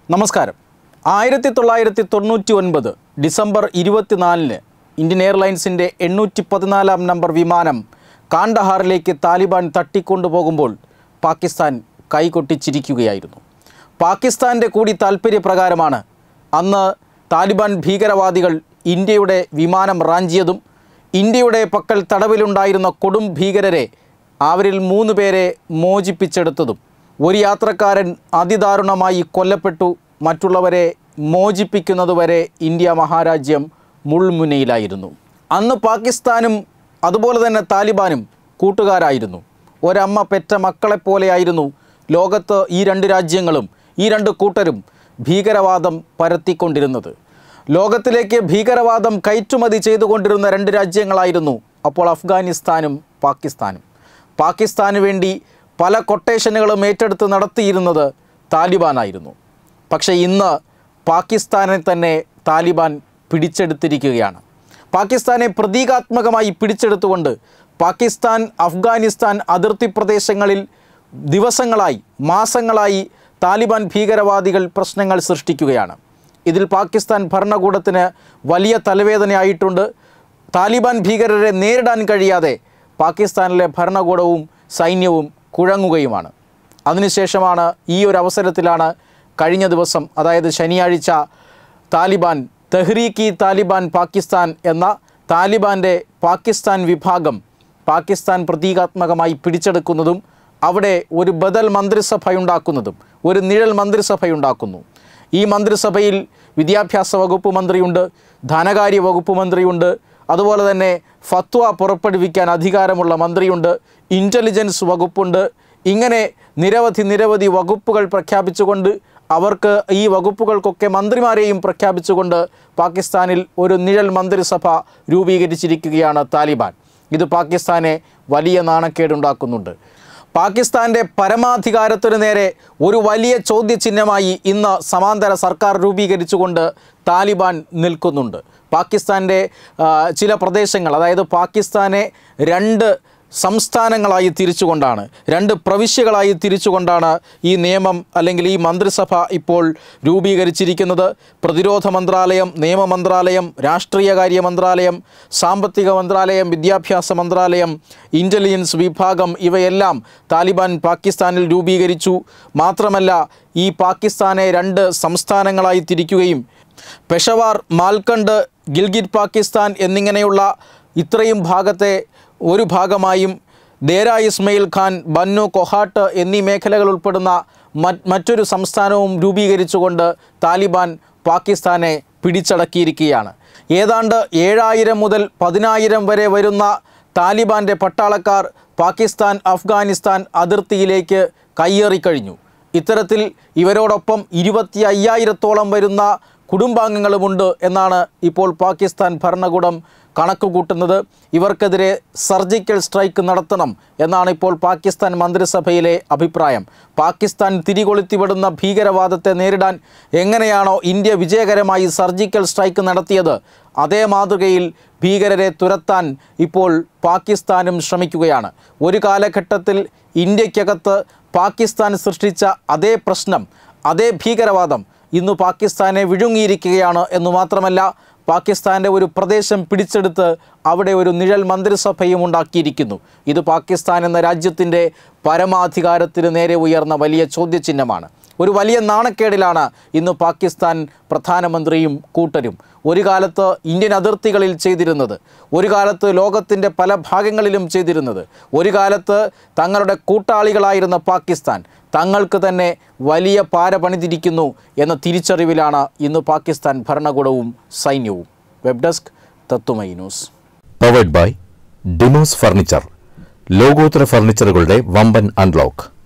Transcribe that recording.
നമസ്കാരം ആയിരത്തി തൊള്ളായിരത്തി തൊണ്ണൂറ്റി ഒൻപത് ഡിസംബർ ഇരുപത്തിനാലിന് ഇന്ത്യൻ എയർലൈൻസിൻ്റെ എണ്ണൂറ്റി പതിനാലാം നമ്പർ വിമാനം കാണ്ഡഹാറിലേക്ക് താലിബാൻ തട്ടിക്കൊണ്ടുപോകുമ്പോൾ പാകിസ്ഥാൻ കൈകൊട്ടിച്ചിരിക്കുകയായിരുന്നു പാകിസ്ഥാൻ്റെ കൂടി താൽപ്പര്യപ്രകാരമാണ് അന്ന് താലിബാൻ ഭീകരവാദികൾ ഇന്ത്യയുടെ വിമാനം റാഞ്ചിയതും ഇന്ത്യയുടെ പക്കൽ തടവിലുണ്ടായിരുന്ന കൊടും ഭീകരരെ അവരിൽ മൂന്ന് പേരെ മോചിപ്പിച്ചെടുത്തതും ഒരു യാത്രക്കാരൻ അതിദാരുണമായി കൊല്ലപ്പെട്ടു മറ്റുള്ളവരെ മോചിപ്പിക്കുന്നതുവരെ ഇന്ത്യ മഹാരാജ്യം മുൾമുനയിലായിരുന്നു അന്ന് പാകിസ്ഥാനും അതുപോലെ തന്നെ താലിബാനും കൂട്ടുകാരായിരുന്നു ഒരമ്മ പെറ്റ മക്കളെപ്പോലെയായിരുന്നു ലോകത്ത് ഈ രണ്ട് രാജ്യങ്ങളും ഈ രണ്ട് കൂട്ടരും ഭീകരവാദം പരത്തിക്കൊണ്ടിരുന്നത് ലോകത്തിലേക്ക് ഭീകരവാദം കയറ്റുമതി ചെയ്തുകൊണ്ടിരുന്ന രണ്ട് രാജ്യങ്ങളായിരുന്നു അപ്പോൾ അഫ്ഗാനിസ്ഥാനും പാകിസ്ഥാനും പാകിസ്ഥാന് വേണ്ടി പല കൊട്ടേഷനുകളും ഏറ്റെടുത്ത് നടത്തിയിരുന്നത് താലിബാനായിരുന്നു പക്ഷേ ഇന്ന് പാകിസ്ഥാനെ തന്നെ താലിബാൻ പിടിച്ചെടുത്തിരിക്കുകയാണ് പാകിസ്ഥാനെ പ്രതീകാത്മകമായി പിടിച്ചെടുത്തുകൊണ്ട് പാകിസ്ഥാൻ അഫ്ഗാനിസ്ഥാൻ അതിർത്തി പ്രദേശങ്ങളിൽ ദിവസങ്ങളായി മാസങ്ങളായി താലിബാൻ ഭീകരവാദികൾ പ്രശ്നങ്ങൾ സൃഷ്ടിക്കുകയാണ് ഇതിൽ പാകിസ്ഥാൻ ഭരണകൂടത്തിന് വലിയ തലവേദനയായിട്ടുണ്ട് താലിബാൻ ഭീകരരെ നേരിടാൻ കഴിയാതെ പാകിസ്ഥാനിലെ ഭരണകൂടവും സൈന്യവും കുഴങ്ങുകയുമാണ് അതിനുശേഷമാണ് ഈ ഒരു അവസരത്തിലാണ് കഴിഞ്ഞ ദിവസം അതായത് ശനിയാഴ്ച താലിബാൻ തെഹ്രീക്ക് ഇ താലിബാൻ പാകിസ്ഥാൻ എന്ന താലിബാൻ്റെ പാകിസ്ഥാൻ വിഭാഗം പാകിസ്ഥാൻ പ്രതീകാത്മകമായി പിടിച്ചെടുക്കുന്നതും അവിടെ ഒരു ബദൽ മന്ത്രിസഭയുണ്ടാക്കുന്നതും ഒരു നിഴൽ മന്ത്രിസഭയുണ്ടാക്കുന്നു ഈ മന്ത്രിസഭയിൽ വിദ്യാഭ്യാസ വകുപ്പ് മന്ത്രിയുണ്ട് ധനകാര്യ വകുപ്പ് മന്ത്രിയുണ്ട് അതുപോലെ തന്നെ ഫത്വ പുറപ്പെടുവിക്കാൻ അധികാരമുള്ള മന്ത്രിയുണ്ട് ഇൻ്റലിജൻസ് വകുപ്പുണ്ട് ഇങ്ങനെ നിരവധി നിരവധി വകുപ്പുകൾ പ്രഖ്യാപിച്ചുകൊണ്ട് അവർക്ക് ഈ വകുപ്പുകൾക്കൊക്കെ മന്ത്രിമാരെയും പ്രഖ്യാപിച്ചുകൊണ്ട് പാകിസ്ഥാനിൽ ഒരു നിഴൽ മന്ത്രിസഭ രൂപീകരിച്ചിരിക്കുകയാണ് താലിബാൻ ഇത് പാകിസ്ഥാനെ വലിയ നാണക്കേടുണ്ടാക്കുന്നുണ്ട് പാകിസ്ഥാൻ്റെ പരമാധികാരത്തിനു നേരെ ഒരു വലിയ ചോദ്യചിഹ്നമായി ഇന്ന് സമാന്തര സർക്കാർ രൂപീകരിച്ചുകൊണ്ട് താലിബാൻ നിൽക്കുന്നുണ്ട് പാകിസ്ഥാൻ്റെ ആ, ചില പ്രദേശങ്ങൾ അതായത് പാകിസ്ഥാനെ രണ്ട് സംസ്ഥാനങ്ങളായി തിരിച്ചുകൊണ്ടാണ് രണ്ട് പ്രവിശ്യകളായി തിരിച്ചുകൊണ്ടാണ് ഈ നിയമം അല്ലെങ്കിൽ ഈ മന്ത്രിസഭ ഇപ്പോൾ രൂപീകരിച്ചിരിക്കുന്നത് പ്രതിരോധ മന്ത്രാലയം നിയമ മന്ത്രാലയം രാഷ്ട്രീയകാര്യ മന്ത്രാലയം സാമ്പത്തിക മന്ത്രാലയം വിദ്യാഭ്യാസ മന്ത്രാലയം ഇൻ്റലിജൻസ് വിഭാഗം ഇവയെല്ലാം താലിബാൻ പാകിസ്ഥാനിൽ രൂപീകരിച്ചു മാത്രമല്ല ഈ പാകിസ്ഥാനെ രണ്ട് സംസ്ഥാനങ്ങളായി തിരിക്കുകയും പെഷവാർ മാൽക്കണ്ട് ഗിൽഗിറ്റ് പാകിസ്ഥാൻ എന്നിങ്ങനെയുള്ള ഇത്രയും ഭാഗത്തെ ഒരു ഭാഗമായും ദേര ഇസ്മയിൽ ഖാൻ ബന്നു കൊഹാട്ട് എന്നീ മേഖലകൾ ഉൾപ്പെടുന്ന മറ്റ് മറ്റൊരു സംസ്ഥാനവും രൂപീകരിച്ചുകൊണ്ട് താലിബാൻ പാകിസ്ഥാനെ പിടിച്ചടക്കിയിരിക്കുകയാണ് ഏതാണ്ട് ഏഴായിരം മുതൽ പതിനായിരം വരെ വരുന്ന താലിബാൻ്റെ പട്ടാളക്കാർ പാകിസ്ഥാൻ അഫ്ഗാനിസ്ഥാൻ അതിർത്തിയിലേക്ക് കയ്യേറിക്കഴിഞ്ഞു ഇത്തരത്തിൽ ഇവരോടൊപ്പം ഇരുപത്തി അയ്യായിരത്തോളം വരുന്ന കുടുംബാംഗങ്ങളുമുണ്ട് എന്നാണ് ഇപ്പോൾ പാകിസ്ഥാൻ ഭരണകൂടം കണക്ക് കൂട്ടുന്നത് ഇവർക്കെതിരെ സർജിക്കൽ സ്ട്രൈക്ക് നടത്തണം എന്നാണ് ഇപ്പോൾ പാകിസ്ഥാൻ മന്ത്രിസഭയിലെ അഭിപ്രായം പാകിസ്ഥാൻ തിരികൊളുത്തിവിടുന്ന ഭീകരവാദത്തെ നേരിടാൻ എങ്ങനെയാണോ ഇന്ത്യ വിജയകരമായി സർജിക്കൽ സ്ട്രൈക്ക് നടത്തിയത് അതേ മാതൃകയിൽ ഭീകരരെ തുരത്താൻ ഇപ്പോൾ പാകിസ്ഥാനും ശ്രമിക്കുകയാണ് ഒരു കാലഘട്ടത്തിൽ ഇന്ത്യക്കകത്ത് പാകിസ്ഥാൻ സൃഷ്ടിച്ച അതേ പ്രശ്നം അതേ ഭീകരവാദം ഇന്ന് പാകിസ്ഥാനെ വിഴുങ്ങിയിരിക്കുകയാണ് എന്നു മാത്രമല്ല പാകിസ്ഥാൻ്റെ ഒരു പ്രദേശം പിടിച്ചെടുത്ത് അവിടെ ഒരു നിഴൽ മന്ത്രിസഭയും ഉണ്ടാക്കിയിരിക്കുന്നു ഇത് പാകിസ്ഥാൻ എന്ന രാജ്യത്തിൻ്റെ പരമാധികാരത്തിന് നേരെ ഉയർന്ന വലിയ ചോദ്യചിഹ്നമാണ് ഒരു വലിയ നാണക്കേടിലാണ് ഇന്ന് പാകിസ്ഥാൻ പ്രധാനമന്ത്രിയും കൂട്ടരും ഒരു കാലത്ത് ഇന്ത്യൻ അതിർത്തികളിൽ ചെയ്തിരുന്നത് ഒരു കാലത്ത് ലോകത്തിൻ്റെ പല ഭാഗങ്ങളിലും ചെയ്തിരുന്നത് ഒരു കാലത്ത് തങ്ങളുടെ കൂട്ടാളികളായിരുന്ന പാകിസ്ഥാൻ തങ്ങൾക്ക് തന്നെ വലിയ പാര പണിതിരിക്കുന്നു എന്ന തിരിച്ചറിവിലാണ് ഇന്ന് പാകിസ്ഥാൻ ഭരണകൂടവും സൈന്യവും വെബ് ഡെസ്ക് തത്തുമൈ news powered by Demos furniture ലോകോത്തര ഫർണിച്ചറുകളുടെ വമ്പൻ അൺലോക്ക്